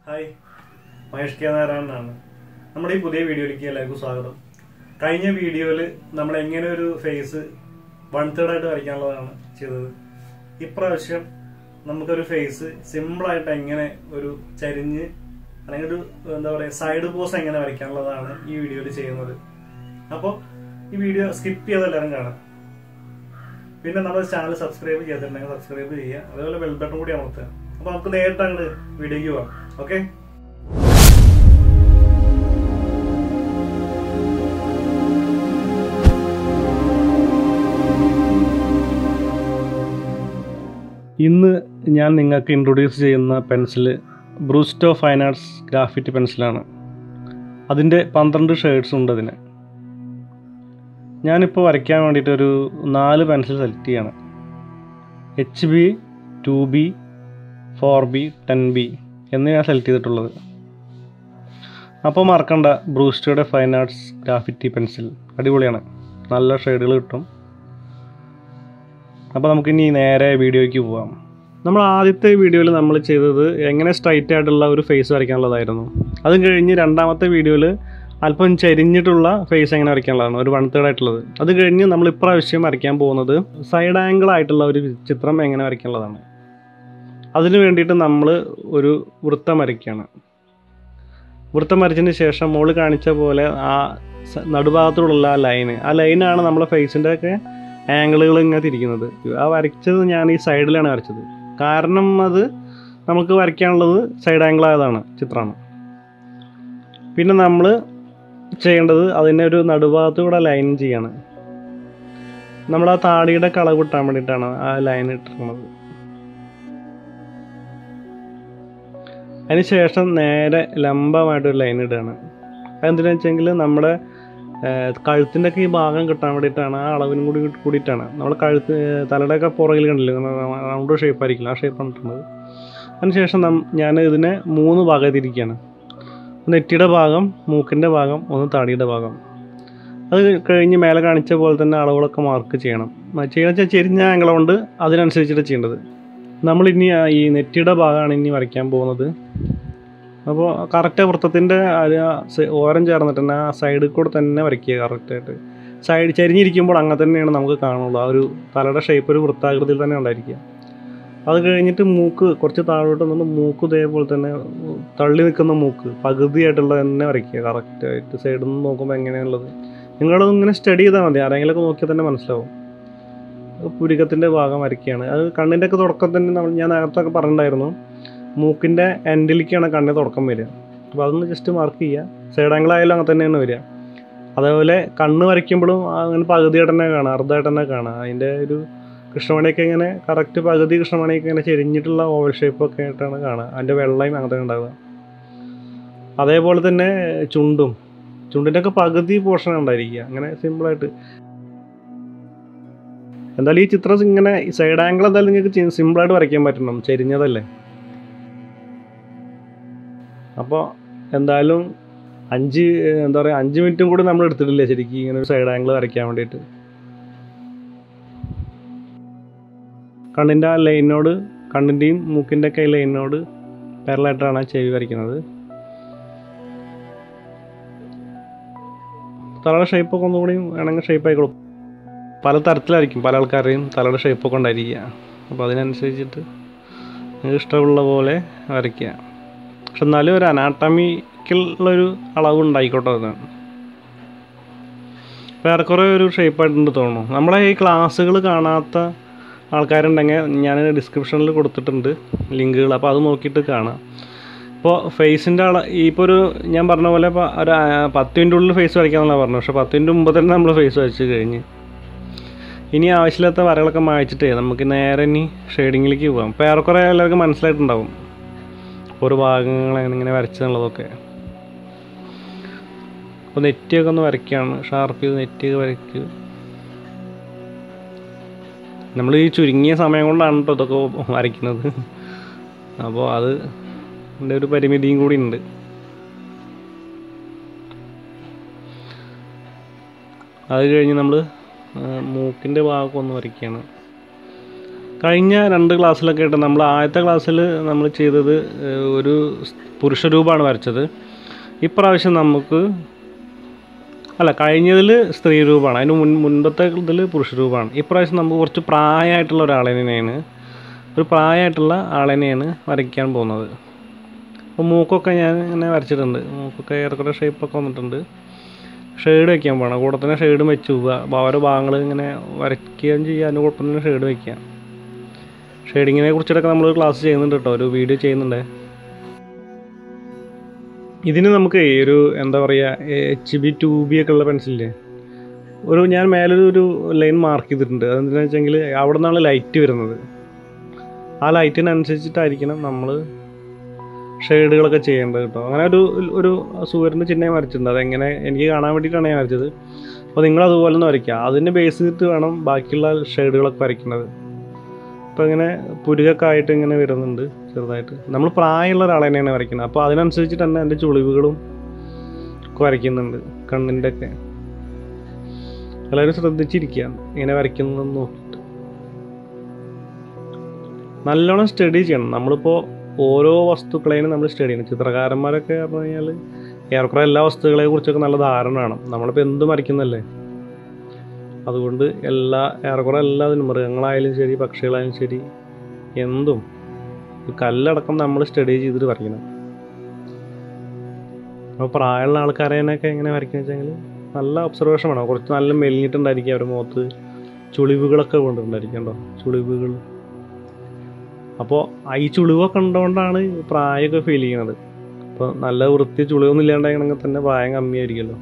hi Mahesh K നാരായണനാണ് നമ്മുടെ ഈ പുതിയ വീഡിയോയിലേക്ക് എല്ലാവർക്കും സ്വാഗതം കഴിഞ്ഞ വീഡിയോയിൽ നമ്മൾ എങ്ങനെ ഒരു ഫേസ് വൺ തേർഡ് ആയിട്ട് വരയ്ക്കാനുള്ളതാണ് ചെയ്തത് ഇപ്രാവശ്യം നമുക്കൊരു ഫേസ് സിമ്പിളായിട്ട് എങ്ങനെ ഒരു ചരിഞ്ഞ് അല്ലെങ്കിൽ ഒരു എന്താ പറയുക സൈഡ് പോസ് എങ്ങനെ വരയ്ക്കാനുള്ളതാണ് ഈ വീഡിയോയിൽ ചെയ്യുന്നത് അപ്പോൾ ഈ വീഡിയോ സ്കിപ്പ് ചെയ്ത് എല്ലാവരും കാണാം പിന്നെ നമ്മുടെ ചാനൽ സബ്സ്ക്രൈബ് ചെയ്തിട്ടുണ്ടെങ്കിൽ സബ്സ്ക്രൈബ് ചെയ്യുക അതേപോലെ ബെൽ ബട്ടൺ കൂടി അമർത്തുക അപ്പൊ നമുക്ക് നേരിട്ട് അങ്ങോട്ട് വീഡിയോക്ക് പോവാം ഓക്കെ ഇന്ന് ഞാൻ നിങ്ങൾക്ക് ഇൻട്രൊഡ്യൂസ് ചെയ്യുന്ന pencil Brustro fine arts graffiti പെൻസിലാണ് അതിൻ്റെ പന്ത്രണ്ട് ഷെയ്ഡ്സ് ഉണ്ട് അതിന് ഞാനിപ്പോൾ വരയ്ക്കാൻ വേണ്ടിയിട്ട് ഒരു നാല് പെൻസിൽ സെലക്ട് ചെയ്യാണ് H B two B four B ten B എന്ന് ഞാൻ സെലക്ട് ചെയ്തിട്ടുള്ളത് അപ്പോൾ മറക്കണ്ട ബ്രൂസ്റ്റോയുടെ ഫൈൻ ആർട്സ് ഗ്രാഫിറ്റി പെൻസിൽ അടിപൊളിയാണ് നല്ല ഷെയ്ഡുകൾ കിട്ടും അപ്പോൾ നമുക്കിനി നേരെ വീഡിയോയ്ക്ക് പോവാം നമ്മൾ ആദ്യത്തെ വീഡിയോയിൽ നമ്മൾ ചെയ്തത് എങ്ങനെ സ്ട്രൈറ്റ് ആയിട്ടുള്ള ഒരു ഫേസ് വരയ്ക്കാനുള്ളതായിരുന്നു അത് കഴിഞ്ഞ് രണ്ടാമത്തെ വീഡിയോയിൽ അല്പം ചരിഞ്ഞിട്ടുള്ള ഫേസ് എങ്ങനെ വരയ്ക്കാനുള്ളതാണ് ഒരു വൺ തേർഡ് ആയിട്ടുള്ളത് അത് കഴിഞ്ഞ് നമ്മൾ ഇപ്രാവശ്യം വരയ്ക്കാൻ പോകുന്നത് സൈഡ് ആംഗിൾ ആയിട്ടുള്ള ഒരു ചിത്രം എങ്ങനെ വരയ്ക്കാനുള്ളതാണ് അതിന് വേണ്ടിയിട്ട് നമ്മൾ ഒരു വൃത്തം വരയ്ക്കുകയാണ് വൃത്തം വരച്ചതിന് ശേഷം മോള് കാണിച്ച പോലെ ആ സ- നടുഭാഗത്തോടുള്ള ആ ലൈന് ആ ലൈനാണ് നമ്മുടെ ഫേസിൻ്റെ ഒക്കെ ആംഗിളുകൾ ഇങ്ങനെ തിരിക്കുന്നത് ആ വരച്ചത് ഞാൻ ഈ സൈഡിലാണ് വരച്ചത് കാരണം അത് നമുക്ക് വരയ്ക്കാനുള്ളത് സൈഡ് ആംഗിൾ ആയതാണ് ചിത്രമാണ് പിന്നെ നമ്മൾ ചെയ്യേണ്ടത് അതിനെ ഒരു നടുഭാഗത്തൂടെ ലൈൻ ചെയ്യാണ് നമ്മൾ ആ താടിയുടെ കളവ് കിട്ടാൻ വേണ്ടിയിട്ടാണ് ആ ലൈൻ ഇട്ടിരിക്കുന്നത് അതിനുശേഷം നേരെ ലംബമായിട്ടൊരു ലൈൻ ഇടുകയാണ് അതെന്തിനാ വെച്ചെങ്കിൽ നമ്മുടെ കഴുത്തിൻ്റെ ഒക്കെ ഈ ഭാഗം കിട്ടാൻ വേണ്ടിയിട്ടാണ് ആ അളവിനും കൂടി കൂടിയിട്ടാണ് നമ്മൾ കഴുത്ത് ഏഹ് തലയുടെയൊക്കെ പുറകിൽ കണ്ടില്ലേ റൗണ്ട് ഷേപ്പ് ആയിരിക്കില്ല ആ ഷേപ്പാണ് ഇട്ടുന്നത് അതിനുശേഷം നം ഞാൻ ഇതിനെ മൂന്ന് ഭാഗം തിരിക്കുകയാണ് നെറ്റിയുടെ ഭാഗം മൂക്കിൻ്റെ ഭാഗം ഒന്ന് താടിയുടെ ഭാഗം അത് കഴിഞ്ഞ് മേലെ കാണിച്ച പോലെ തന്നെ അളവുകളൊക്കെ മാർക്ക് ചെയ്യണം ചെയ്യണം വെച്ചാൽ ചെരിഞ്ഞ ആംഗിൾ കൊണ്ട് അതിനനുസരിച്ചിട്ട് ചെയ്യേണ്ടത് നമ്മളിനി ആ ഈ നെറ്റിയുടെ ഭാഗമാണ് ഇനി വരയ്ക്കാൻ പോകുന്നത് അപ്പോൾ കറക്റ്റ് വൃത്തത്തിൻ്റെ ഓരം ചേർന്നിട്ട് തന്നെ ആ സൈഡിൽ കൂടെ തന്നെ വരയ്ക്കുക കറക്റ്റായിട്ട് സൈഡ് ചരിഞ്ഞിരിക്കുമ്പോൾ അങ്ങനെ തന്നെയാണ് നമുക്ക് കാണുള്ളൂ ആ ഒരു തലയുടെ ഷേപ്പ് ഒരു വൃത്താകൃതിയിൽ തന്നെ ഉണ്ടായിരിക്കുക അത് കഴിഞ്ഞിട്ട് മൂക്ക് കുറച്ച് താഴോട്ട് നിന്ന് മൂക്ക് ഇതേപോലെ തന്നെ തള്ളി നിൽക്കുന്ന മൂക്ക് പകുതിയായിട്ടുള്ള തന്നെ വരയ്ക്കുക കറക്റ്റായിട്ട് സൈഡിൽ നിന്ന് നോക്കുമ്പോൾ എങ്ങനെയാണുള്ളത് നിങ്ങളത് ഇങ്ങനെ സ്റ്റഡി ചെയ്താൽ മതി ആരെങ്കിലുമൊക്കെ നോക്കിയാൽ തന്നെ മനസ്സിലാവും പുരികത്തിൻ്റെ ഭാഗം വരയ്ക്കുകയാണ് അത് കണ്ണിൻ്റെ ഒക്കെ തുടക്കം തന്നെ നമ്മൾ ഞാൻ നേരത്തെ ഒക്കെ പറഞ്ഞിട്ടുണ്ടായിരുന്നു മൂക്കിൻ്റെ എൻഡിലേക്കാണ് കണ്ണിന് തുടക്കം വരിക അപ്പോൾ അതൊന്ന് ജസ്റ്റ് മാർക്ക് ചെയ്യുക സൈഡ് ആംഗിൾ ആയാലും അങ്ങനെ തന്നെയാണ് വരിക അതേപോലെ കണ്ണ് വരയ്ക്കുമ്പോഴും അങ്ങനെ പകുതിയായിട്ട് തന്നെ കാണാം അർദ്ധമായിട്ട് തന്നെ കാണാം അതിൻ്റെ ഒരു കൃഷ്ണമണിയൊക്കെ ഇങ്ങനെ കറക്റ്റ് പകുതി കൃഷ്ണമണിയൊക്കെ ഇങ്ങനെ ചെരിഞ്ഞിട്ടുള്ള ഓവൽ ഷേപ്പൊക്കെ ആയിട്ടാണ് കാണുക അതിൻ്റെ വെള്ളയും അങ്ങനെ തന്നെ ഉണ്ടാവുക അതേപോലെ തന്നെ ചുണ്ടും ചുണ്ടിൻ്റെ ഒക്കെ പകുതി പോർഷൻ ഉണ്ടായിരിക്കുക അങ്ങനെ സിമ്പിളായിട്ട് എന്തായാലും ഈ ചിത്രം ഇങ്ങനെ സൈഡ് ആംഗിൾ എന്തായാലും നിങ്ങൾക്ക് സിമ്പിളായിട്ട് വരയ്ക്കാൻ പറ്റണം ചെരിഞ്ഞതല്ലേ അപ്പോൾ എന്തായാലും അഞ്ച് എന്താ പറയുക അഞ്ച് മിനിറ്റും കൂടി നമ്മൾ എടുത്തിട്ടില്ല ശരിക്കും ഇങ്ങനെ ഒരു സൈഡ് ആംഗിൾ വരയ്ക്കാൻ വേണ്ടിയിട്ട് കണ്ണിൻ്റെ ആ ലൈനോട് കണ്ണിൻ്റെയും മൂക്കിൻ്റെ ഒക്കെ ലൈനോട് പാരലായിട്ടാണ് ആ ചെവി വരയ്ക്കുന്നത് തലയുടെ ഷേപ്പൊക്കെ ഒന്നുകൂടി വേണമെങ്കിൽ ഷേപ്പ് ആയിക്കോളും പല തരത്തിലായിരിക്കും പല ആൾക്കാരുടെയും തലയുടെ ഷേപ്പൊക്കെ ഉണ്ടായിരിക്കുക അപ്പോൾ അതിനനുസരിച്ചിട്ട് നിങ്ങൾക്ക് ഇഷ്ടമുള്ള പോലെ വരയ്ക്കുക പക്ഷെ എന്നാലും ഒരു അനാട്ടമിക്കുള്ളൊരു അളവ് ഉണ്ടായിക്കോട്ടെ അത് ഇപ്പോൾ ഏറെക്കുറെ ഒരു ഷേപ്പായിട്ടുണ്ട് തോന്നുന്നു നമ്മളെ ഈ ക്ലാസ്സുകൾ കാണാത്ത ആൾക്കാരുണ്ടെങ്കിൽ ഞാൻ ഡിസ്ക്രിപ്ഷനിൽ കൊടുത്തിട്ടുണ്ട് ലിങ്കുകൾ അപ്പോൾ അത് നോക്കിയിട്ട് കാണാം ഇപ്പോൾ ഫേസിൻ്റെ അള ഇപ്പോൾ ഒരു ഞാൻ പറഞ്ഞ പോലെ ഇപ്പോൾ ഒരു ആ, പത്ത് മിനിറ്റ് ഉള്ളിൽ ഫേസ് വരയ്ക്കാമെന്നാണ് പറഞ്ഞത് പക്ഷേ പത്ത് മിനിറ്റ് മുമ്പ് തന്നെ നമ്മൾ ഫേസ് വരച്ച് കഴിഞ്ഞ് ഇനി ആവശ്യമില്ലാത്ത വരകളൊക്കെ മായ്ച്ചിട്ടേ നമുക്ക് നേരെ ഇനി ഷെയ്ഡിങ്ങിലേക്ക് പോകാം ഇപ്പോൾ ഏറെക്കുറെ എല്ലാവർക്കും മനസ്സിലായിട്ടുണ്ടാവും ഓരോ ഭാഗങ്ങൾ എങ്ങനെ വരച്ചെന്നുള്ളതൊക്കെ അപ്പോൾ നെറ്റിയൊക്കെ ഒന്ന് വരയ്ക്കുകയാണ് ഷാർപ്പ് ചെയ്ത് നെറ്റിയൊക്കെ വരയ്ക്കുക നമ്മൾ ഈ ചുരുങ്ങിയ സമയം കൊണ്ടാണ് കേട്ടോ ഇതൊക്കെ വരയ്ക്കുന്നത് അപ്പോൾ അത് അതിൻ്റെ ഒരു പരിമിതിയും കൂടി ഉണ്ട് അത് കഴിഞ്ഞ് നമ്മൾ മൂക്കിൻ്റെ ഭാഗമൊക്കെ ഒന്ന് വരയ്ക്കുകയാണ് കഴിഞ്ഞ രണ്ട് ക്ലാസ്സിലൊക്കെ ആയിട്ട് നമ്മൾ ആദ്യത്തെ ക്ലാസ്സിൽ നമ്മൾ ചെയ്തത് ഏഹ്, ഒരു പുരുഷ രൂപമാണ് വരച്ചത് ഇപ്രാവശ്യം നമുക്ക് അല്ല കഴിഞ്ഞതിൽ സ്ത്രീ രൂപമാണ് അതിന് മുൻ മുൻപത്തെ ഇതിൽ പുരുഷ രൂപമാണ് ഇപ്രാവശ്യം നമുക്ക് കുറച്ച് പ്രായമായിട്ടുള്ള ഒരാളെ തന്നെയാണ് ഒരു പ്രായമായിട്ടുള്ള ആളെ തന്നെയാണ് വരയ്ക്കാൻ പോകുന്നത് അപ്പോൾ മൂക്കൊക്കെ ഞാൻ ഇങ്ങനെ വരച്ചിട്ടുണ്ട് മൂക്കൊക്കെ ഏറെക്കുറെ ഷേപ്പൊക്കെ വന്നിട്ടുണ്ട് ഷെയ്ഡ് വെക്കാൻ പോകണം കൂടെ തന്നെ ഷെയ്ഡും വെച്ച് പോവുക അപ്പോൾ ഓരോ ഭാഗങ്ങൾ ഇങ്ങനെ വരയ്ക്കുകയും ചെയ്യുക അതിന് കൂടെ തന്നെ ഷെയ്ഡ് വയ്ക്കുക ഷെയ്ഡിങ്ങിനെ കുറിച്ചിട്ടൊക്കെ നമ്മൾ ക്ലാസ് ചെയ്യുന്നുണ്ട് കേട്ടോ ഒരു വീഡിയോ ചെയ്യുന്നുണ്ട് ഇതിന് നമുക്ക് ഒരു എന്താ പറയുക എച്ച് ബി ടു ബി ഒക്കെ ഉള്ള പെൻസിലില്ലേ ഒരു ഞാൻ മേലൊരു ഒരു ലൈൻ മാർക്ക് ചെയ്തിട്ടുണ്ട് അതെന്താണെന്ന് വെച്ചെങ്കിൽ അവിടെ നിന്നാണ് ലൈറ്റ് വരുന്നത് ആ ലൈറ്റിനനുസരിച്ചിട്ടായിരിക്കണം നമ്മൾ ഷെയ്ഡുകളൊക്കെ ചെയ്യേണ്ടത് കേട്ടോ അങ്ങനെ ഒരു ഒരു സൂര്യൻ്റെ ചിഹ്നം വരച്ചിട്ടുണ്ട് അതെങ്ങനെ എനിക്ക് കാണാൻ വേണ്ടിയിട്ടാണ് ഞാൻ വരച്ചത് അപ്പോൾ നിങ്ങൾ അതുപോലെ ഒന്ന് വരയ്ക്കുക അതിനെ ബേസ് ചെയ്തിട്ട് വേണം ബാക്കിയുള്ള ഷെയ്ഡുകളൊക്കെ വരയ്ക്കുന്നത് അപ്പോൾ ഇങ്ങനെ പുരുകൊക്കെ ആയിട്ട് ഇങ്ങനെ വരുന്നുണ്ട് ചെറുതായിട്ട് നമ്മൾ പ്രായമുള്ള ഒരാളെ തന്നെയാണ് വരയ്ക്കുന്നത് അപ്പോൾ അതിനനുസരിച്ചിട്ട് തന്നെ എൻ്റെ ചുളിവുകളും ഒക്കെ വരയ്ക്കുന്നുണ്ട് കണ്ണിൻ്റെ ഒക്കെ എല്ലാവരും ശ്രദ്ധിച്ചിരിക്കുക ഇങ്ങനെ വരയ്ക്കുന്നതെന്ന് നോക്കിയിട്ട് നല്ലോണം സ്റ്റഡി ചെയ്യണം നമ്മളിപ്പോൾ ഓരോ വസ്തുക്കളെയും നമ്മൾ സ്റ്റഡി ചെയ്യണം ചിത്രകാരന്മാരൊക്കെ പറഞ്ഞു കഴിഞ്ഞാൽ ഏറെക്കുറെ എല്ലാ വസ്തുക്കളെ കുറിച്ചൊക്കെ നല്ല ധാരണ വേണം നമ്മളിപ്പോൾ എന്ത് വരയ്ക്കുന്നല്ലേ അതുകൊണ്ട് എല്ലാ ഏറെക്കുറെ എല്ലാത്തിനും മൃഗങ്ങളായാലും ശരി പക്ഷികളായാലും ശരി എന്തും ഈ കല്ലടക്കം നമ്മൾ സ്റ്റഡി ചെയ്തിട്ട് വരയ്ക്കണം അപ്പോൾ പ്രായമുള്ള ആൾക്കാരെയൊക്കെ എങ്ങനെ വരയ്ക്കുക വെച്ചെങ്കിൽ നല്ല ഒബ്സർവേഷൻ വേണം കുറച്ച് നല്ല മെലിഞ്ഞിട്ടുണ്ടായിരിക്കും അവരുടെ മുഖത്ത് ചുളിവുകളൊക്കെ കൊണ്ടുണ്ടായിരിക്കും കേട്ടോ ചുളിവുകൾ അപ്പോൾ ഈ ചുളിവൊക്കെ ഉണ്ടോണ്ടാണ് പ്രായമൊക്കെ ഫീൽ ചെയ്യുന്നത് അപ്പോൾ നല്ല വൃത്തി ചുളിവൊന്നും ഇല്ലാണ്ടാണെങ്കിൽ തന്നെ പ്രായം കമ്മിയായിരിക്കുമല്ലോ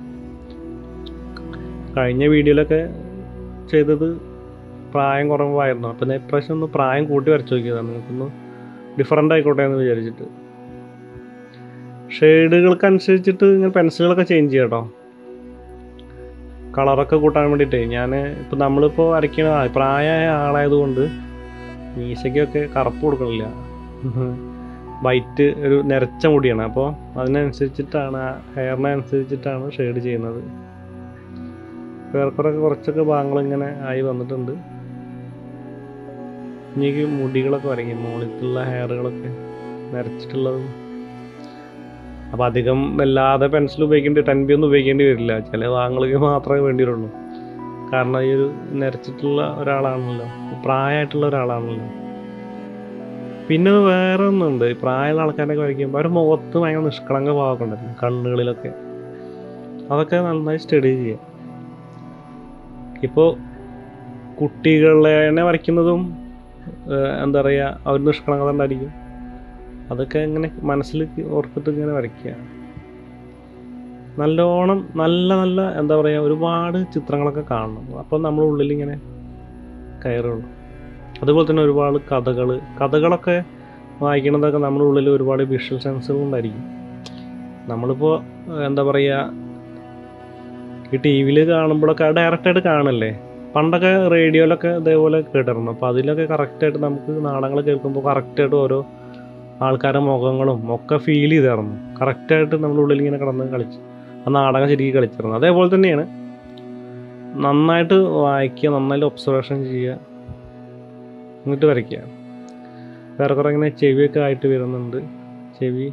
കഴിഞ്ഞ വീഡിയോയിലൊക്കെ ചെയ്തത് പ്രായം കുറവായിരുന്നു അപ്പം ഞാൻ ഇപ്രാവശ്യം ഒന്ന് പ്രായം കൂട്ടി വരച്ച് നോക്കിയതാണ് നിങ്ങൾക്കൊന്ന് ഡിഫറൻ്റ് ആയിക്കോട്ടെ എന്ന് വിചാരിച്ചിട്ട് ഷെയ്ഡുകൾക്ക് അനുസരിച്ചിട്ട് ഇങ്ങനെ പെൻസിലുകളൊക്കെ ചേഞ്ച് ചെയ്യാം കേട്ടോ കളറൊക്കെ കൂട്ടാൻ വേണ്ടിയിട്ടേ ഞാൻ ഇപ്പം നമ്മളിപ്പോൾ വരയ്ക്കണ ആ- പ്രായമായ ആളായതുകൊണ്ട് മീശയ്ക്കൊക്കെ കറുപ്പ് കൊടുക്കണില്ല വൈറ്റ് ഒരു നിരച്ച മുടിയാണ് അപ്പോൾ അതിനനുസരിച്ചിട്ടാണ് ആ ഹെയറിനനുസരിച്ചിട്ടാണ് ഷെയ്ഡ് ചെയ്യുന്നത് ഏറെക്കുറെ കുറച്ചൊക്കെ ഭാഗങ്ങൾ ഇങ്ങനെ ആയി വന്നിട്ടുണ്ട് ഇനി ഈ മുടികളൊക്കെ വരയ്ക്കും മുകളിലുള്ള ഹെയറുകളൊക്കെ നരച്ചിട്ടുള്ളതും അപ്പോൾ അധികം വല്ലാതെ പെൻസിൽ ഉപയോഗിക്കേണ്ടി ടെൻ ബി ഒന്നും ഉപയോഗിക്കേണ്ടി വരില്ല ചില ഭാഗങ്ങൾക്ക് മാത്രമേ വേണ്ടി വരുള്ളൂ കാരണം ഈ ഒരു നരച്ചിട്ടുള്ള ഒരാളാണല്ലോ പ്രായമായിട്ടുള്ള ഒരാളാണല്ലോ പിന്നെ വേറെ ഒന്നുണ്ട് ഈ പ്രായമുള്ള ആൾക്കാരൊക്കെ വരയ്ക്കുമ്പോൾ അവരുടെ മുഖത്ത് ഭയങ്കര നിഷ്കളങ്ക ഭാവമൊക്കെ ഉണ്ടായിരുന്നു കണ്ണുകളിലൊക്കെ അതൊക്കെ നന്നായി സ്റ്റഡി ചെയ്യുക ഇപ്പോൾ കുട്ടികളെ വരയ്ക്കുന്നതും ഏഹ്, എന്താ പറയുക അവർ നിഷ്കളങ്കത ഉണ്ടായിരിക്കും അതൊക്കെ ഇങ്ങനെ മനസ്സിൽ ഓർത്തിട്ട് ഇങ്ങനെ വരയ്ക്കുക നല്ലോണം നല്ല നല്ല എന്താ പറയുക ഒരുപാട് ചിത്രങ്ങളൊക്കെ കാണണം അപ്പോൾ നമ്മുടെ ഉള്ളിൽ ഇങ്ങനെ കയറുള്ളൂ അതുപോലെ തന്നെ ഒരുപാട് കഥകൾ കഥകളൊക്കെ വായിക്കണതൊക്കെ നമ്മുടെ ഉള്ളിൽ ഒരുപാട് വിഷ്വൽ സെൻസുകൾ ഉണ്ടായിരിക്കും നമ്മളിപ്പോൾ എന്താ പറയുക ഈ ടി വിയിൽ കാണുമ്പോഴൊക്കെ ഡയറക്റ്റായിട്ട് കാണല്ലേ പണ്ടൊക്കെ റേഡിയോയിലൊക്കെ ഇതേപോലെ കേട്ടിരുന്നു അപ്പോൾ അതിലൊക്കെ കറക്റ്റായിട്ട് നമുക്ക് നാടകങ്ങൾ കേൾക്കുമ്പോൾ കറക്റ്റായിട്ട് ഓരോ ആൾക്കാരുടെ മുഖങ്ങളും ഒക്കെ ഫീൽ ചെയ്തായിരുന്നു കറക്റ്റായിട്ട് നമ്മുടെ ഉള്ളിൽ ഇങ്ങനെ കിടന്ന് കളിച്ച് ആ നാടകം ശരിക്കും കളിച്ചിരുന്നു അതേപോലെ തന്നെയാണ് നന്നായിട്ട് വായിക്കുക നന്നായിട്ട് ഒബ്സർവേഷൻ ചെയ്യുക എന്നിട്ട് വരയ്ക്കുക വേറെ കുറേ ഇങ്ങനെ ചെവിയൊക്കെ ആയിട്ട് വരുന്നുണ്ട് ചെവി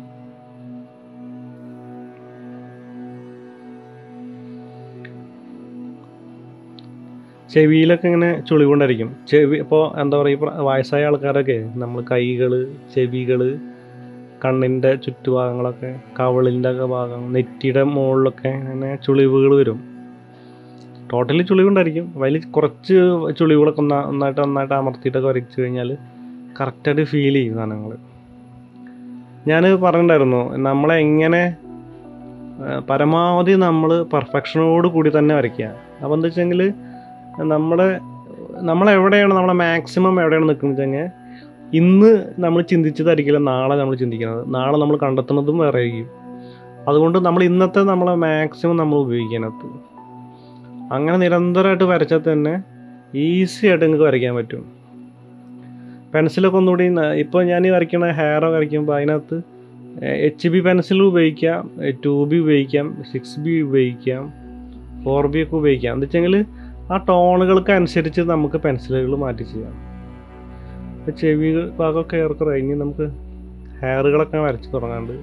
ചെവിയിലൊക്കെ ഇങ്ങനെ ചുളികൊണ്ടായിരിക്കും ചെവി ഇപ്പോൾ എന്താ പറയുക ഇപ്പോൾ വയസ്സായ ആൾക്കാരൊക്കെ നമ്മൾ കൈകൾ ചെവികൾ കണ്ണിൻ്റെ ചുറ്റുഭാഗങ്ങളൊക്കെ കവളിൻ്റെ ഒക്കെ ഭാഗം നെറ്റിയുടെ മുകളിലൊക്കെ അങ്ങനെ ചുളിവുകൾ വരും ടോട്ടലി ചുളിവുണ്ടായിരിക്കും അതിൽ കുറച്ച് ചുളിവുകളൊക്കെ ഒന്നാ നന്നായിട്ട് നന്നായിട്ട് അമർത്തിയിട്ടൊക്കെ വരച്ച് കഴിഞ്ഞാൽ കറക്റ്റായിട്ട് ഫീൽ ചെയ്യും സാധനങ്ങൾ ഞാൻ പറഞ്ഞിട്ടുണ്ടായിരുന്നു നമ്മളെ എങ്ങനെ ആ, പരമാവധി നമ്മൾ പെർഫെക്ഷനോട് കൂടി തന്നെ വരയ്ക്കുക അപ്പോൾ എന്താ വെച്ചെങ്കിൽ നമ്മുടെ നമ്മളെവിടെയാണ് നമ്മളെ മാക്സിമം എവിടെയാണ് നിൽക്കുന്നത് വെച്ചെങ്കിൽ ഇന്ന് നമ്മൾ ചിന്തിച്ചതായിരിക്കില്ല നാളെ നമ്മൾ ചിന്തിക്കുന്നത് നാളെ നമ്മൾ കണ്ടെത്തുന്നതും വേറെ ആയിരിക്കും അതുകൊണ്ട് നമ്മൾ ഇന്നത്തെ നമ്മളെ മാക്സിമം നമ്മൾ ഉപയോഗിക്കാനകത്ത് അങ്ങനെ നിരന്തരമായിട്ട് വരച്ചാൽ തന്നെ ഈസി ആയിട്ട് നിങ്ങൾക്ക് വരയ്ക്കാൻ പറ്റും പെൻസിലൊക്കെ ഒന്നുകൂടി ഇപ്പോൾ ഞാൻ ഈ വരയ്ക്കണ ഹെയർ വരയ്ക്കുമ്പോൾ അതിനകത്ത് എച്ച് ബി പെൻസിൽ ഉപയോഗിക്കാം ടു ബി ഉപയോഗിക്കാം സിക്സ് ബി ഉപയോഗിക്കാം ഫോർ ബി ഒക്കെ ഉപയോഗിക്കാം എന്ന് വെച്ചെങ്കിൽ ആ ടോണുകൾക്ക് അനുസരിച്ച് നമുക്ക് പെൻസിലുകൾ മാറ്റി ചെയ്യാം ഇപ്പം ചെവി ഭാഗമൊക്കെ ഏറെക്കുറെ ഇനി നമുക്ക് ഹെയറുകളൊക്കെ വരച്ച് തുടങ്ങാണ്ട്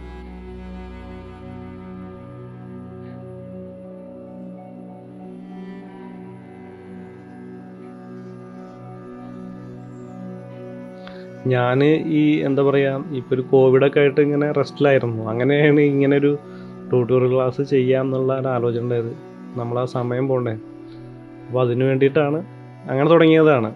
ഞാൻ ഈ എന്താ പറയുക ഇപ്പോൾ ഒരു കോവിഡൊക്കെ ആയിട്ട് ഇങ്ങനെ റെസ്റ്റിലായിരുന്നു അങ്ങനെയാണ് ഇങ്ങനെ ഒരു ട്യൂട്ടോറിയൽ ക്ലാസ് ചെയ്യാം എന്നുള്ള ഒരു ആലോചന ഉണ്ടായത് നമ്മൾ ആ സമയം പോണ്ടേ അപ്പോൾ അതിന് വേണ്ടിയിട്ടാണ് അങ്ങനെ തുടങ്ങിയതാണ്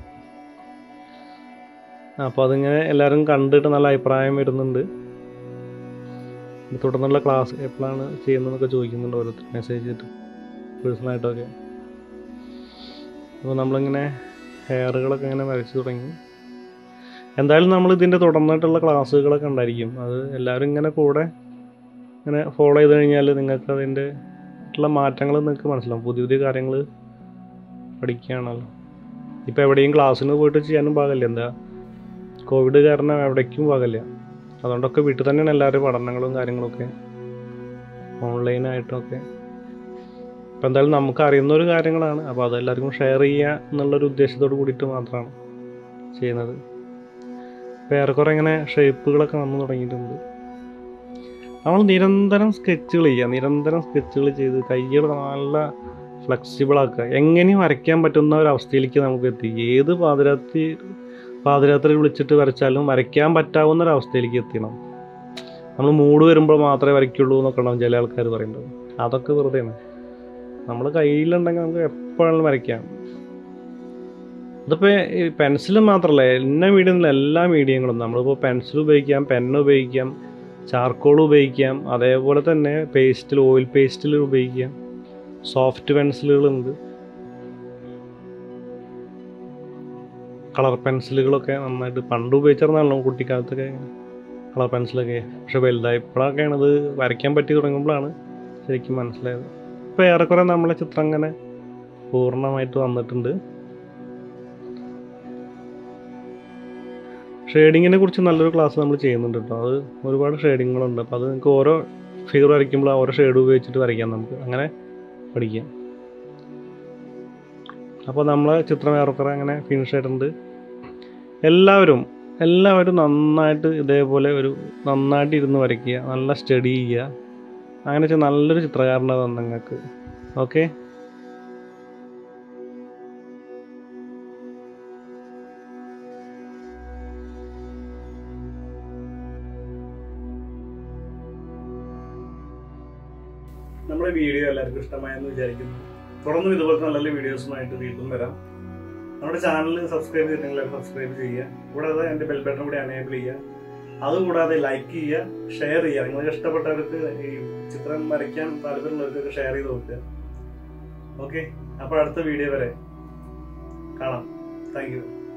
അപ്പോൾ അതിങ്ങനെ എല്ലാവരും കണ്ടിട്ട് നല്ല അഭിപ്രായം വരുന്നുണ്ട് തുടർന്നുള്ള ക്ലാസ് എപ്പോഴാണ് ചെയ്യുന്നതെന്നൊക്കെ ചോദിക്കുന്നുണ്ട് ഓരോരുത്തർ മെസ്സേജ് ചെയ്തിട്ട് പേഴ്സണലായിട്ടൊക്കെ അപ്പോൾ നമ്മളിങ്ങനെ ഹെയറുകളൊക്കെ ഇങ്ങനെ വരച്ച് തുടങ്ങി എന്തായാലും നമ്മൾ ഇതിൻ്റെ തുടർന്നിട്ടുള്ള ക്ലാസ്സുകളൊക്കെ ഉണ്ടായിരിക്കും അത് എല്ലാവരും ഇങ്ങനെ കൂടെ ഇങ്ങനെ ഫോളോ ചെയ്ത് കഴിഞ്ഞാൽ നിങ്ങൾക്ക് അതിൻ്റെ ഉള്ള മാറ്റങ്ങൾ നിങ്ങൾക്ക് മനസ്സിലാവും പുതിയ പുതിയ കാര്യങ്ങൾ പഠിക്കുകയാണല്ലോ ഇപ്പോൾ എവിടെയും ക്ലാസ്സിന് പോയിട്ട് ചെയ്യാനും പാകില്ല എന്താ കോവിഡ് കാരണം എവിടേക്കും പാകില്ല അതുകൊണ്ടൊക്കെ വീട്ടിൽ തന്നെയാണ് എല്ലാവരും പഠനങ്ങളും കാര്യങ്ങളൊക്കെ ഓൺലൈനായിട്ടൊക്കെ അപ്പോൾ എന്തായാലും നമുക്ക് അറിയുന്ന ഒരു കാര്യങ്ങളാണ് അപ്പോൾ അതെല്ലാവർക്കും ഷെയർ ചെയ്യുക എന്നുള്ളൊരു ഉദ്ദേശത്തോട് കൂടിയിട്ട് മാത്രമാണ് ചെയ്യുന്നത് ഇപ്പോൾ ഏറെക്കുറെ ഇങ്ങനെ ഷേപ്പുകളൊക്കെ വന്നു തുടങ്ങിയിട്ടുണ്ട് നമ്മൾ നിരന്തരം സ്കെച്ചുകൾ ചെയ്യുക നിരന്തരം സ്കെച്ചുകൾ ചെയ്ത് കൈകൾ നല്ല ഫ്ലെക്സിബിൾ ആക്കുക എങ്ങനെയും വരയ്ക്കാൻ പറ്റുന്ന ഒരു അവസ്ഥയിലേക്ക് നമുക്ക് എത്തി ഏത് പാതിരാത്രി പാതിരാത്രി വിളിച്ചിട്ട് വരച്ചാലും വരയ്ക്കാൻ പറ്റാവുന്ന ഒരു അവസ്ഥയിലേക്ക് എത്തണം നമ്മൾ മൂഡ് വരുമ്പോൾ മാത്രമേ വരയ്ക്കുള്ളൂ എന്നൊക്കെ ഉണ്ടാവും ചില ആൾക്കാർ പറയുന്നത് അതൊക്കെ വെറുതെയാണ് നമ്മൾ കയ്യിലുണ്ടെങ്കിൽ നമുക്ക് എപ്പോഴാണെങ്കിലും വരയ്ക്കാം ഇതിപ്പോൾ ഈ പെൻസിൽ മാത്രമല്ല എല്ലാ മീഡിയത്തിലും എല്ലാ മീഡിയങ്ങളും നമ്മളിപ്പോൾ പെൻസിൽ ഉപയോഗിക്കാം പെൻ ഉപയോഗിക്കാം ചാർക്കോൾ ഉപയോഗിക്കാം അതേപോലെ തന്നെ പേസ്റ്റിൽ ഓയിൽ പേസ്റ്റിൽ ഉപയോഗിക്കാം സോഫ്റ്റ് പെൻസിലുകളുണ്ട് കളർ പെൻസിലുകളൊക്കെ നന്നായിട്ട് പണ്ട് ഉപയോഗിച്ചിരുന്നാണല്ലോ കുട്ടിക്കാലത്തൊക്കെ കളർ പെൻസിലൊക്കെ പക്ഷെ വലുതായപ്പോഴൊക്കെയാണ് ഇത് വരയ്ക്കാൻ പറ്റി തുടങ്ങുമ്പോഴാണ് ശരിക്കും മനസ്സിലായത് ഇപ്പോൾ ഏറെക്കുറെ നമ്മളെ ചിത്രം അങ്ങനെ പൂർണ്ണമായിട്ട് വന്നിട്ടുണ്ട് ഷെയ്ഡിങ്ങിനെ കുറിച്ച് നല്ലൊരു ക്ലാസ് നമ്മൾ ചെയ്യുന്നുണ്ട് കേട്ടോ അത് ഒരുപാട് ഷെയ്ഡിങ്ങുകളുണ്ട് അപ്പോൾ അത് നിങ്ങൾക്ക് ഓരോ ഫിഗർ വരയ്ക്കുമ്പോൾ ഓരോ ഷെയ്ഡ് ഉപയോഗിച്ചിട്ട് വരയ്ക്കാം നമുക്ക് അങ്ങനെ പഠിക്കാം അപ്പോൾ നമ്മളെ ചിത്രം ഏറെക്കുറെ അങ്ങനെ ഫിനിഷ് ആയിട്ടുണ്ട് എല്ലാവരും എല്ലാവരും നന്നായിട്ട് ഇതേപോലെ ഒരു നന്നായിട്ട് ഇരുന്ന് വരയ്ക്കുക നല്ല സ്റ്റഡി ചെയ്യുക അങ്ങനെ വെച്ചാൽ നല്ലൊരു ചിത്രകാരനാണ് നിങ്ങൾക്ക് ഓക്കെ നമ്മുടെ വീഡിയോ എല്ലാവർക്കും ഇഷ്ടമായെന്ന് വിചാരിക്കുന്നു തുടർന്നും ഇതുപോലത്തെ നല്ല നല്ല വീഡിയോസുമായിട്ട് വീണ്ടും വരാം നമ്മുടെ ചാനൽ സബ്സ്ക്രൈബ് ചെയ്തിട്ടുണ്ടെങ്കിൽ സബ്സ്ക്രൈബ് ചെയ്യുക കൂടാതെ എൻ്റെ ബെൽ ബട്ടൺ കൂടി അനേബിൾ ചെയ്യുക അതുകൂടാതെ ലൈക്ക് ചെയ്യുക ഷെയർ ചെയ്യുക നിങ്ങൾക്ക് ഇഷ്ടപ്പെട്ടവർക്ക് ഈ ചിത്രം വരയ്ക്കാൻ താല്പര്യമുള്ളവർക്ക് ഷെയർ ചെയ്ത് നോക്കുക ഓക്കെ അപ്പോൾ അടുത്ത വീഡിയോ വരെ കാണാം താങ്ക് യു